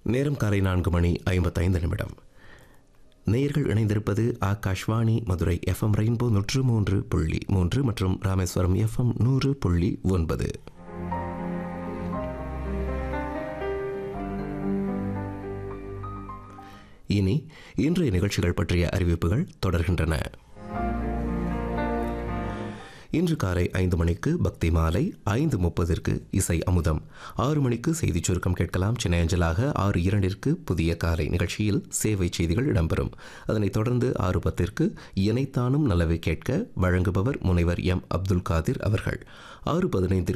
நேரம் காலை நான்கு மணி ஐம்பத்தைந்து நிமிடம் நேயர்கள் இணைந்திருப்பது ஆகாஷ்வாணி மதுரை எஃப்எம் ரெயின்போ நூற்று மூன்று புள்ளி மூன்று மற்றும் ராமேஸ்வரம் எஃப்எம் நூறு புள்ளி ஒன்பது இனி இன்றைய நிகழ்ச்சிகள் பற்றிய அறிவிப்புகள் தொடர்கின்றன இன்று காலை ஐந்து மணிக்கு பக்தி மாலை ஐந்து முப்பதிற்கு இசை அமுதம் ஆறு மணிக்கு செய்திச் சுருக்கம் கேட்கலாம் சென்னை அஞ்சலாக ஆறு இரண்டிற்கு புதிய காலை நிகழ்ச்சியில் சேவை செய்திகள் இடம்பெறும் அதனைத் தொடர்ந்து ஆறு பத்திற்கு இணைத்தானும் நல்லவை கேட்க வழங்குபவர் முனைவர் எம் அப்துல் காதிர் அவர்கள் ஆறு பதினைந்திற்கு